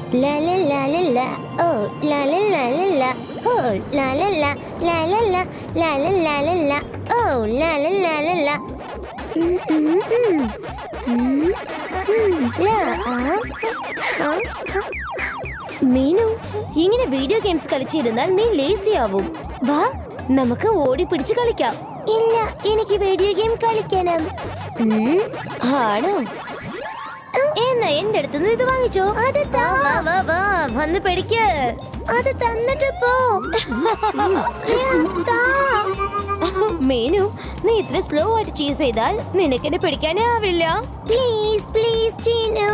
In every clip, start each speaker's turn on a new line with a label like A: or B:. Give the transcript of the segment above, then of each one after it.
A: La la la la la. Oh, la la la la la. Oh, la la la la la la. La la la la la. Oh, la la la la la. Mm, mm, mm. Mm, mm. La, ആ, ആ, ആ. മീനു ഇങ്ങനെ video games കളിച്ചിരുന്നാൽ നീ lazy ആവും വാ നമുക്ക് ഓടി പിടിച്ച് കളിക്കാം ഇല്ല എനിക്ക് വീഡിയോ ഗെയിം കളിക്കണം ഉം, ആണോ എന്നാ എന്റെ അടുത്തുനിന്ന് ഇത് വാങ്ങിച്ചോ അത് വാ വാ വാ വന്ന് പിടിക്ക് അത് തന്നിട്ട് പോ താ. മീനു നീ ഇത്ര സ്ലോ ആയിട്ട് ചീസ് ചെയ്താൽ നിനക്കെന്നെ പിടിക്കാനേ ആവില്ല പ്ലീസ് പ്ലീസ് ചീനു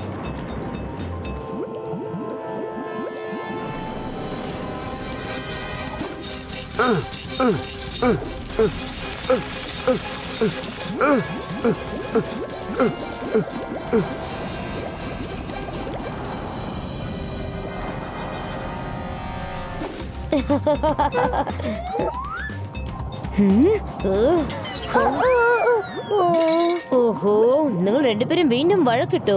A: ഓഹോ നിങ്ങൾ രണ്ടുപേരും വീണ്ടും വഴക്കിട്ടു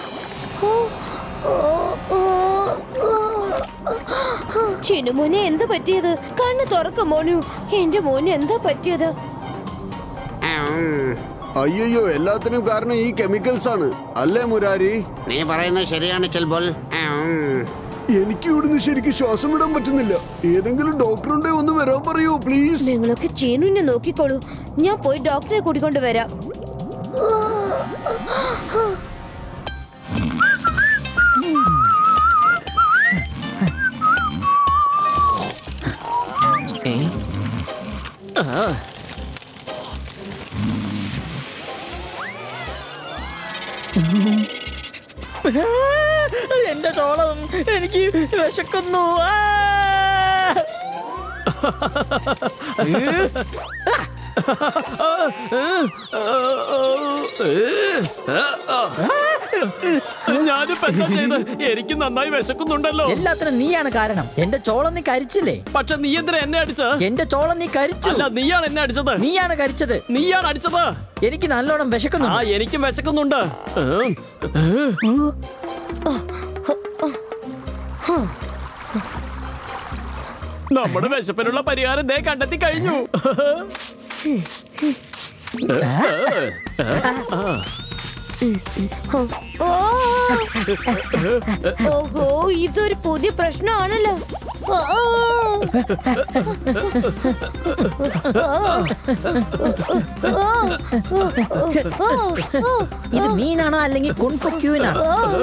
A: ചിനു മോനെ എന്താ പറ്റിയത് കണ്ണ് തുറക്ക മോനു എന്റെ മോന് എന്താ പറ്റിയത്
B: അയ്യോ എല്ലാത്തിനും കാരണം ഈ കെമിക്കൽസ് ആണ് അല്ലേ മുരാരി
C: നീ പറയുന്നത് ശരിയാണ് ചെൽബോൾ
B: എനിക്ക് ഇവിടുന്ന് ശരിക്കും ശ്വാസം വിടാൻ പറ്റുന്നില്ല ഏതെങ്കിലും ഡോക്ടറുണ്ടെ ഒന്ന് വരാൻ പറയൂ പ്ലീസ്
A: നിങ്ങളൊക്കെ ചീനുവിനെ നോക്കിക്കോളൂ ഞാൻ പോയി ഡോക്ടറെ കൂട്ടിക്കൊണ്ട് വരാം
D: എന്റെ ചോളം എനിക്ക് വിശക്കുന്നു ആ!
E: ഞാനിപ്പോ എന്താ ചെയ്ത് എനിക്ക് നന്നായി വിശക്കുന്നുണ്ടല്ലോ
D: എല്ലാത്തിനും നീയാണ് കാരണം എന്റെ ചോളം നീ കരിച്ചില്ലേ
E: പക്ഷെ നീ എന്തിനാ എന്നെ അടിച്ച
D: എന്റെ ചോളം നീ കരിച്ചു
E: അല്ല നീയാണ് എന്നെ അടിച്ചത്
D: നീയാണ് കരിച്ചത്
E: നീയാണ് അടിച്ചത്
D: എനിക്ക് നല്ലോണം വിശക്കുന്നു
E: ആ എനിക്കും വിശക്കുന്നുണ്ട് ഉം. ഉം. നമ്മുടെ വിശപ്പിനുള്ള പരിഹാരം ദേ കണ്ടെത്തി കഴിഞ്ഞു
A: ഓ! ഓഹോ ഇതൊരു പുതിയ പ്രശ്നമാണല്ലോ ഓ!
D: ഇത് മീനാണോ അല്ലെങ്കിൽ കുൺഫു ക്യൂനാണോ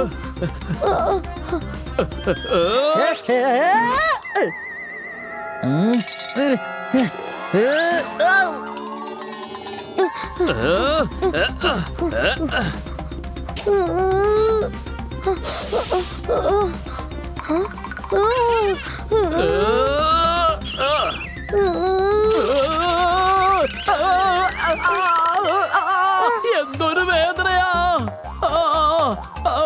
E: എന്തൊരു വേദനയാ ആ, ആ.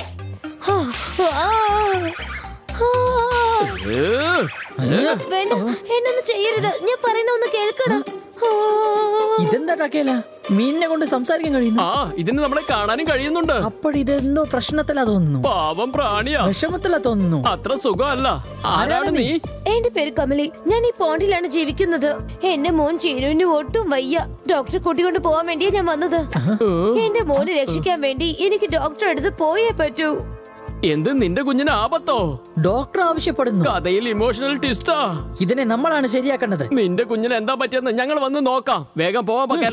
E: ഏ,
A: വേണ്ട എന്നൊന്നും ചെയ്യരുത് ഞാൻ പറയുന്ന ഒന്ന് കേൾക്കണം ഓ!
D: ഇതെന്താ ടക്കേല മീനിനെ കൊണ്ട് സംസാരിക്കാൻ കഴിയുന്നു
E: ആ ഇതിന് നമ്മളെ കാണാനും കഴിയുന്നുണ്ട്
D: അപ്പോഴിതെന്തോ പ്രശ്നത്തിലാ തോന്നുന്നു
E: പാവം പ്രാണിയാ
D: വിഷമത്തിലാ തോന്നുന്നു
E: അത്ര സുഖമല്ല ആരാണ് നീ
A: എന്റെ പേര് കമലി ഞാൻ ഈ പോണ്ടിലാണ് ജീവിക്കുന്നത് എന്റെ മോൻ ചീരുവിന് ഒട്ടും വയ്യ ഡോക്ടറെ കൂട്ടിക്കൊണ്ട് പോവാൻ വേണ്ടിയാ ഞാൻ വന്നത് എന്റെ മോനെ രക്ഷിക്കാൻ വേണ്ടി എനിക്ക് ഡോക്ടറെ അടുത്ത് പോയേ പറ്റൂ
E: എന്ത് നിന്റെ കുഞ്ഞിന് ആപത്തോ
D: ഡോക്ടർ ആവശ്യപ്പെടുന്നു
E: കഥയിൽ ഇമോഷണൽ ട്വിസ്റ്റാ
D: ഇതിനെ നമ്മളാണ് ശരിയാക്കേണ്ടത്
E: നിന്റെ കുഞ്ഞിന് എന്താ പറ്റിയെന്ന് ഞങ്ങൾ വന്ന് നോക്കാം വേഗം പോവാൻ പക്കല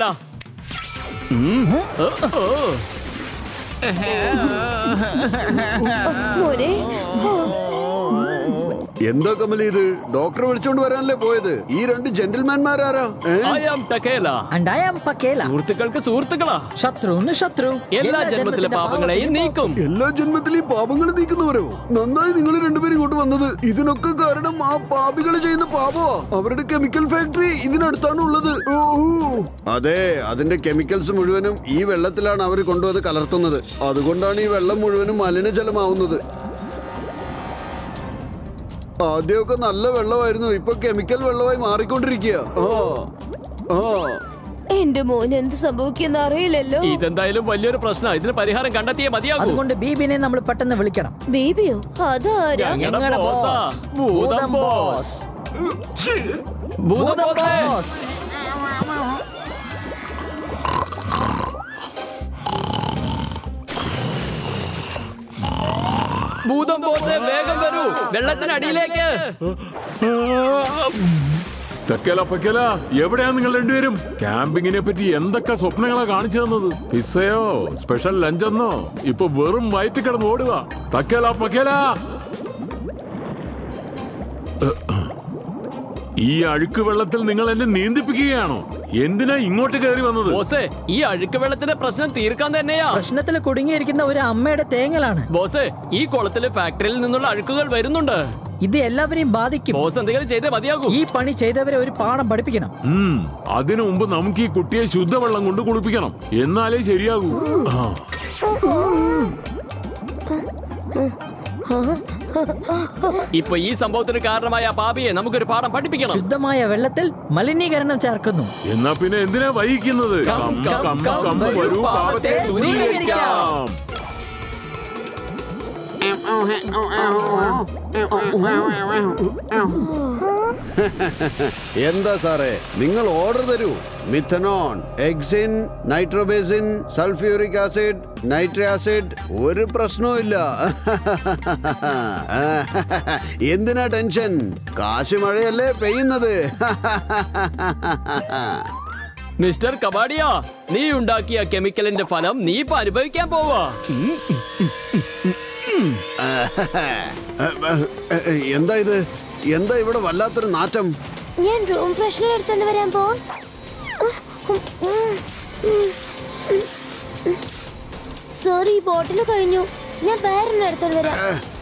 A: മോനെ ഓ,
B: എന്താ കമലി ഇത് ഡോക്ടറെ വിളിച്ചോണ്ട് വരാനല്ലേ പോയത് ഈ രണ്ട് ജെന്റിൽമാൻമാരാരാ ഏ?
E: I am Takkela
D: And I am Pakkela
E: സുഹൃത്തുക്കൾക്ക് സുഹൃത്തുക്കളാ
D: ശത്രുവിന് ശത്രു
E: എല്ലാ ജന്മത്തിലെ പാപങ്ങളെയും നീക്കും
B: എല്ലാ ജന്മത്തിലെയും പാപങ്ങൾ നീക്കുന്നവരോ നന്നായി നിങ്ങൾ രണ്ടുപേരും ഇങ്ങോട്ട് വന്നത് ഇതിനൊക്കെ കാരണം ആ പാപികൾ ചെയ്യുന്ന പാപമാ അവരുടെ കെമിക്കൽ ഫാക്ടറി ഇതിനടുത്താണ് ഉള്ളത് ഓ, ഓ. അതെ അതിന്റെ കെമിക്കൽസ് മുഴുവനും ഈ വെള്ളത്തിലാണ് അവർ കൊണ്ടുവന്ന് കലർത്തുന്നത് അതുകൊണ്ടാണ് ഈ വെള്ളം മുഴുവനും മലിനജലമാവുന്നത് ആദ്യമൊക്കെ നല്ല വെള്ളമായിരുന്നു ഇപ്പൊ കെമിക്കൽ വെള്ളമായി മാറിക്കൊണ്ടിരിക്കുക ആ ആ
A: എന്റെ മോന് എന്ത് സംഭവിക്കുന്ന അറിയില്ലല്ലോ
E: ഇതെന്തായാലും വലിയൊരു പ്രശ്നം ഇതിന് പരിഹാരം കണ്ടെത്തിയേ മതിയാകൂ
D: അതുകൊണ്ട് ബീബിനെ നമ്മൾ പെട്ടെന്ന് വിളിക്കണം
A: ബേബിയോ അതാരാ
E: ഞങ്ങളുടെ
D: ഞങ്ങളുടെ
E: ബോസാ.
D: ബോസ്.
E: ഭൂതം
D: ഭൂതം
E: ബോസ്. ഭൂതം
D: ഭൂതം
E: ബോസേ.
D: ബോസ്.
E: ഭൂതം ബോസേ വേഗം വരൂ വെള്ളത്തിനടിയിലേക്ക്
F: തെക്കേല പൊക്കേല എവിടെയാ നിങ്ങൾ രണ്ടുപേരും ക്യാമ്പിങ്ങിനെ പറ്റി എന്തൊക്കെ സ്വപ്നങ്ങളാ കാണിച്ചു തന്നത് പിസ്സയോ സ്പെഷ്യൽ ലഞ്ചെന്നോ ഇപ്പൊ വെറും വയറ്റി കിടന്ന് ഓടുക തക്കേല പൊക്കേല ഈ അഴുക്ക് വെള്ളത്തിൽ നിങ്ങൾ എന്നെ നീന്തിപ്പിക്കുകയാണോ എന്തിനാ ഇങ്ങോട്ട് കയറി വന്നത്
E: ബോസേ ഈ അഴുക്ക് വെള്ളത്തിന്റെ പ്രശ്നം തീർക്കാൻ തന്നെയാ
D: പ്രശ്നത്തിൽ കുടുങ്ങിയിരിക്കുന്ന ഒരു അമ്മയുടെ തേങ്ങലാണ്
E: ബോസേ ഈ കുളത്തിലെ ഫാക്ടറിയിൽ നിന്നുള്ള അഴുക്കുകൾ വരുന്നുണ്ട്
D: ഇത് എല്ലാവരെയും ബാധിക്കും
E: ബോസ് എന്തെങ്കിലും ചെയ്തേ മതിയാകൂ
D: ഈ പണി ചെയ്തവരെ ഒരു പാഠം പഠിപ്പിക്കണം
F: ഉം, അതിനു മുമ്പ് നമുക്ക് ഈ കുട്ടിയെ ശുദ്ധവെള്ളം കൊണ്ട് കുളിപ്പിക്കണം എന്നാലേ ശരിയാകൂ ആ
E: ഇപ്പൊ ഈ സംഭവത്തിന് കാരണമായ ആ പാപിയെ നമുക്കൊരു പാഠം പഠിപ്പിക്കണം
D: ശുദ്ധമായ വെള്ളത്തിൽ മലിനീകരണം ചേർക്കുന്നു
F: എന്നാ പിന്നെ എന്തിനാ വഹിക്കുന്നത്
E: come,
F: come,
E: come,
F: come,
E: come,
F: come,
E: വരൂ,
F: വരൂ,
E: പാപത്തെ
F: പാപത്തെ ദൂരീകരിക്കാം.
B: എന്താ സാറേ നിങ്ങൾ ഓർഡർ തരൂ മിഥനോൺ എക്സിൻ nitrobenzene sulphuric acid nitric acid ഒരു പ്രശ്നവും ഇല്ല എന്തിനാ ടെൻഷൻ കാശ് മഴയല്ലേ പെയ്യുന്നത്
E: മിസ്റ്റർ കബാഡിയ നീ ഉണ്ടാക്കിയ കെമിക്കലിന്റെ ഫലം നീ ഇപ്പൊ അനുഭവിക്കാൻ പോവാ
B: എന്താ ഇത് എന്താ ഇവിടെ വല്ലാത്തൊരു നാറ്റം
A: ഞാൻ റൂം ഫ്രഷ്നർ എടുത്തോണ്ട് വരാം ബോസ് സോറി ബോട്ടിൽ കഴിഞ്ഞു ഞാൻ വേറൊന്നും എടുത്തോണ്ട് വരാം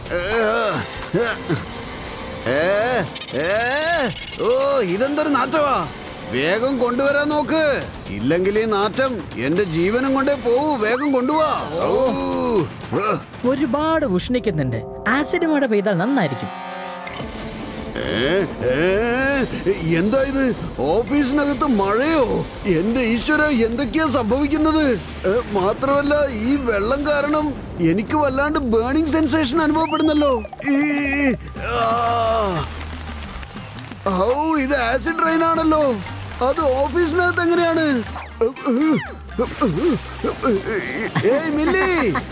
B: ഏ, ഏ, ഓ ഇതെന്തൊരു നാറ്റമാ വേഗം കൊണ്ടുവരാൻ നോക്ക് ഇല്ലെങ്കിൽ ഈ നാറ്റം എന്റെ ജീവനും കൊണ്ടേ പോവൂ വേഗം കൊണ്ടുപോവാ ഓ, ഏ,
D: ഒരുപാട് ഉഷ്ണിക്കുന്നുണ്ട് ആസിഡ് മഴ പെയ്താൽ നന്നായിരിക്കും
B: ഏ, ഏ, എന്താ ഇത് ഓഫീസിനകത്ത് മഴയോ എന്റെ ഈശ്വര എന്തൊക്കെയാ സംഭവിക്കുന്നത് ഏ, മാത്രമല്ല ഈ വെള്ളം കാരണം എനിക്ക് വല്ലാണ്ട് ബേണിംഗ് സെൻസേഷൻ അനുഭവപ്പെടുന്നല്ലോ ഈ, ആ. ഔ ഇത് ആസിഡ് റെയിൻ ആണല്ലോ അത് ഓഫീസിനകത്ത് എങ്ങനെയാണ് ഏയ് മില്ലി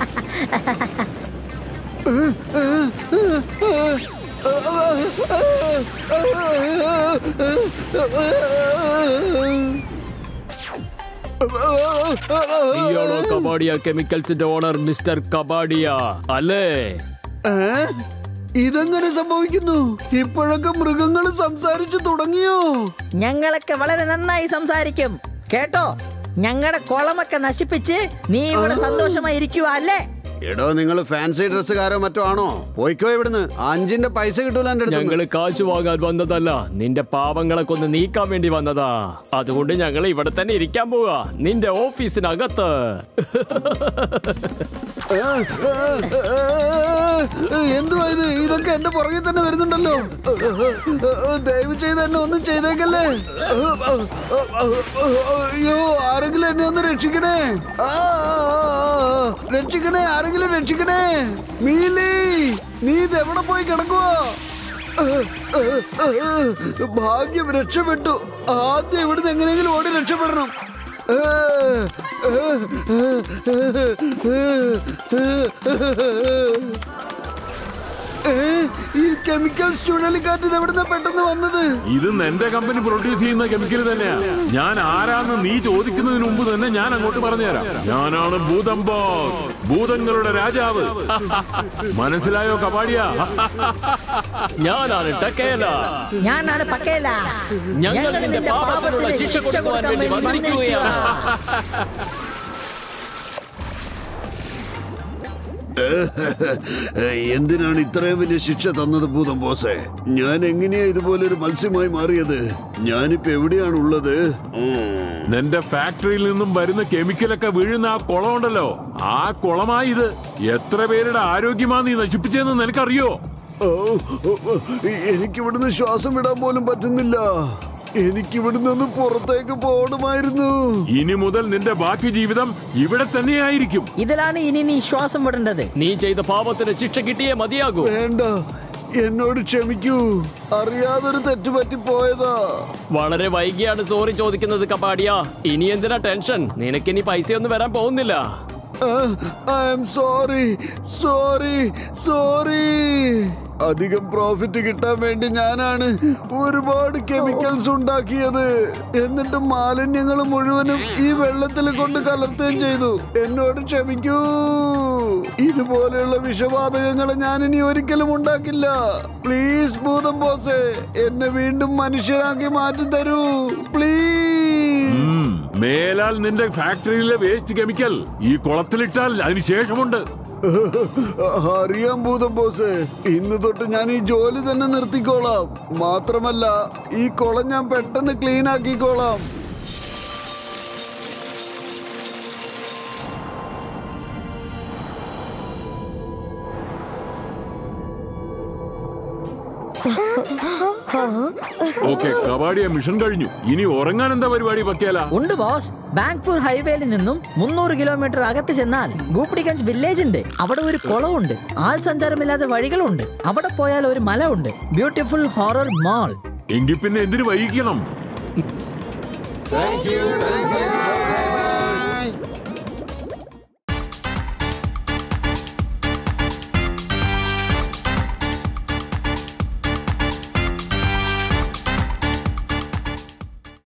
E: നീയാണോ കബാഡിയ കെമിക്കൽസിന്റെ ഓണർ മിസ്റ്റർ കബാഡിയ അല്ലേ
B: ഏ? ഇതെങ്ങനെ സംഭവിക്കുന്നു ഇപ്പോഴൊക്കെ മൃഗങ്ങൾ സംസാരിച്ചു തുടങ്ങിയോ
D: ഞങ്ങളൊക്കെ വളരെ നന്നായി സംസാരിക്കും കേട്ടോ ഞങ്ങളുടെ കുളമൊക്കെ നശിപ്പിച്ച് നീ ഇവിടെ സന്തോഷമായി ഇരിക്കുക അല്ലേ
B: എടോ നിങ്ങൾ ഫാൻസി ഡ്രസ്സുകാരോ മറ്റോ ആണോ പോയിക്കോ ഇവിടുന്ന് അഞ്ചിന്റെ പൈസ കിട്ടൂല എന്റെ അടുത്ത്
E: ഞങ്ങള് കാശ് വാങ്ങാൻ വന്നതല്ല നിന്റെ പാവങ്ങളെ കൊന്ന് നീക്കാൻ വേണ്ടി വന്നതാ അതുകൊണ്ട് ഞങ്ങൾ ഇവിടെ തന്നെ ഇരിക്കാൻ പോവാ നിന്റെ ഓഫീസിനകത്ത്
B: എന്തുവാ ഇത് ഇതൊക്കെ എന്റെ പുറകെ തന്നെ വരുന്നുണ്ടല്ലോ ദയവ് ചെയ്ത് എന്നെ ഒന്നും ചെയ്തേക്കല്ലേ അയ്യോ ആരെങ്കിലും എന്നെ ഒന്ന് രക്ഷിക്കണേ ആ, രക്ഷിക്കണേ ആരെങ്കിലും രക്ഷിക്കണേ മീലി നീ ഇത് എവിടെ പോയി കിടക്കുവോ ഭാഗ്യം രക്ഷപ്പെട്ടു ആദ്യം ഇവിടുന്ന് എങ്ങനെയെങ്കിലും ഓടി രക്ഷപ്പെടണം ഏ, ഈ കെമിക്കൽസ് ചുഴലിക്കാറ്റ് ഇത് എവിടുന്ന പെട്ടെന്ന് വന്നത്
F: ഇത് എന്റെ കമ്പനി പ്രൊഡ്യൂസ് ചെയ്യുന്ന കെമിക്കൽ തന്നെയാ ഞാൻ ആരാന്ന് നീ ചോദിക്കുന്നതിന് മുമ്പ് തന്നെ ഞാൻ അങ്ങോട്ട് പറഞ്ഞുതരാം ഞാനാണ് ഭൂതം ബോസ് ഭൂതങ്ങളുടെ രാജാവ് മനസ്സിലായോ കപാടിയ
E: ഞാനാണ് ടക്കേല
D: ഞാനാണ് പക്കേല
E: ഞങ്ങൾ നിന്റെ പാപത്തിനുള്ള ശിക്ഷ കൊടുക്കുവാൻ വേണ്ടി വന്നിരിക്കുകയാണ്
B: എന്തിനാണ് ഇത്രയും വലിയ ശിക്ഷ തന്നത് ഭൂതം ബോസേ ഞാൻ എങ്ങനെയാ ഇതുപോലൊരു മത്സ്യമായി മാറിയത് ഞാനിപ്പോ എവിടെയാണുള്ളത് ഉം.
F: നിന്റെ ഫാക്ടറിയിൽ നിന്നും വരുന്ന കെമിക്കലൊക്കെ വീഴുന്ന ആ കുളമുണ്ടല്ലോ ആ കുളമായി ഇത് എത്ര പേരുടെ ആരോഗ്യമാ നീ നശിപ്പിച്ചതെന്ന് നിനക്കറിയോ
B: ഓ, ഓ, ഓ, എനിക്കിവിടുന്ന് ശ്വാസം വിടാൻ പോലും പറ്റുന്നില്ല എനിക്കിവിടുന്ന് ഒന്ന് പുറത്തേക്ക് പോകണമായിരുന്നു
F: ഇനി മുതൽ നിന്റെ ബാക്കി ജീവിതം ഇവിടെ തന്നെയായിരിക്കും
D: ഇതിലാണ് ഇനി നീ ശ്വാസം വിടേണ്ടത്
E: നീ ചെയ്ത പാപത്തിന് ശിക്ഷ കിട്ടിയേ മതിയാകൂ
B: വേണ്ട എന്നോട് ക്ഷമിക്കൂ അറിയാതൊരു തെറ്റ് പറ്റിപ്പോയതാ
E: വളരെ വൈകിയാണ് സോറി ചോദിക്കുന്നത് കപാടിയ ഇനി എന്തിനാ ടെൻഷൻ നിനക്കിനി പൈസയൊന്നും വരാൻ പോകുന്നില്ല
B: I'm sorry sorry sorry അധികം പ്രോഫിറ്റ് കിട്ടാൻ വേണ്ടി ഞാനാണ് ഒരുപാട് കെമിക്കൽസ് ഉണ്ടാക്കിയത് എന്നിട്ട് മാലിന്യങ്ങൾ മുഴുവനും ഈ വെള്ളത്തിൽ കൊണ്ട് കലർത്തുകയും ചെയ്തു എന്നോട് ക്ഷമിക്കൂ ഇതുപോലെയുള്ള വിഷവാതകങ്ങൾ ഞാൻ ഇനി ഒരിക്കലും ഉണ്ടാക്കില്ല പ്ലീസ് ഭൂതം ബോസേ എന്നെ വീണ്ടും മനുഷ്യരാക്കി മാറ്റി തരൂ പ്ലീസ്
F: ഉം, മേലാൽ നിന്റെ ഫാക്ടറിയിലെ വേസ്റ്റ് കെമിക്കൽ ഈ കുളത്തിലിട്ടാൽ അതിന് ശേഷമുണ്ട്
B: അറിയാം ഭൂതം ബോസ് ഇന്ന് തൊട്ട് ഞാൻ ഈ ജോലി തന്നെ നിർത്തിക്കോളാം മാത്രമല്ല ഈ കുളം ഞാൻ പെട്ടെന്ന് ക്ലീൻ ആക്കിക്കോളാം
F: ഓക്കെ കബാഡിയ മിഷൻ കഴിഞ്ഞു ഇനി ഉറങ്ങാൻ എന്താ പരിപാടി പറ്റിയാല
D: ഉണ്ട് ബോസ് ബാങ്ക്പൂർ ഹൈവേയിൽ നിന്നും മുന്നൂറ് കിലോമീറ്റർ അകത്ത് ചെന്നാൽ ഗൂപ്പിഡിഗഞ്ച് വില്ലേജ് ഉണ്ട് അവിടെ ഒരു കുളമുണ്ട് ആൾ സഞ്ചാരമില്ലാത്ത വഴികളുണ്ട് അവിടെ പോയാൽ ഒരു മല ഉണ്ട് ബ്യൂട്ടിഫുൾ ഹൊറർ മാൾ
F: എങ്കിൽ പിന്നെ എന്തിനു വൈകിക്കണം
A: താങ്ക് യു